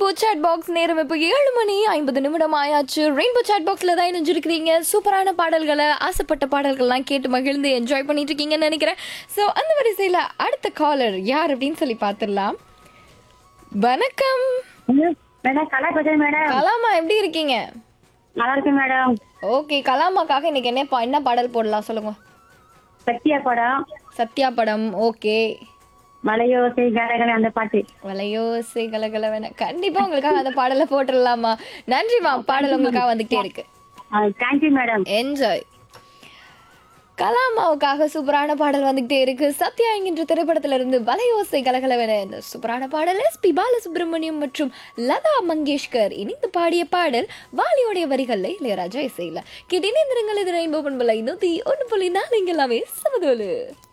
chat box நேரம் இப்போ ஏழு மணி ஐம்பது நிமிடம் ஆயாச்சு ரெயின்போ சாட் பாக்ஸில் தான் இணைஞ்சிருக்கிறீங்க சூப்பரான பாடல்களை ஆசைப்பட்ட பாடல்கள்லாம் கேட்டு மகிழ்ந்து என்ஜாய் பண்ணிட்டு இருக்கீங்கன்னு நினைக்கிறேன் ஸோ அந்த வரிசையில் அடுத்த காலர் யார் அப்படின்னு சொல்லி பார்த்துடலாம் வணக்கம் மேடம் கலா பேசுறேன் மேடம் கலாமா எப்படி இருக்கீங்க நல்லா இருக்கு மேடம் ஓகே கலாமாக்காக இன்னைக்கு என்ன பா- என்ன பாடல் போடலாம் சொல்லுங்க சத்யா படம் சத்யா படம் ஓகே மலையோசை கரகரை அந்த பாட்டு வலையோசை கலகலவென கண்டிப்பா உங்களுக்காக அந்த பாடலை போட்டுடலாமா நன்றிமா பாடல் உங்களுக்காக வந்துகிட்டே இருக்கு தேங்க்யூ மேடம் என்ஜாய் கலாமாவுக்காக சூப்பரான பாடல் வந்துகிட்டே இருக்கு சத்யா என்கின்ற திரைப்படத்துல இருந்து வலையோசை கலகலவென இந்த சூப்பரான பாடல் எஸ் பி பாலசுப்ரமணியம் மற்றும் லதா மங்கேஷ்கர் இணைந்து பாடிய பாடல் வாலியோடைய வரிகள்ல இளையராஜா இசையில கேட்டு இணைந்திருங்கள் இது ரெயின்போ பண்பலை நூத்தி ஒன்று புள்ளி நாலு இங்க எல்லாமே சமதோலு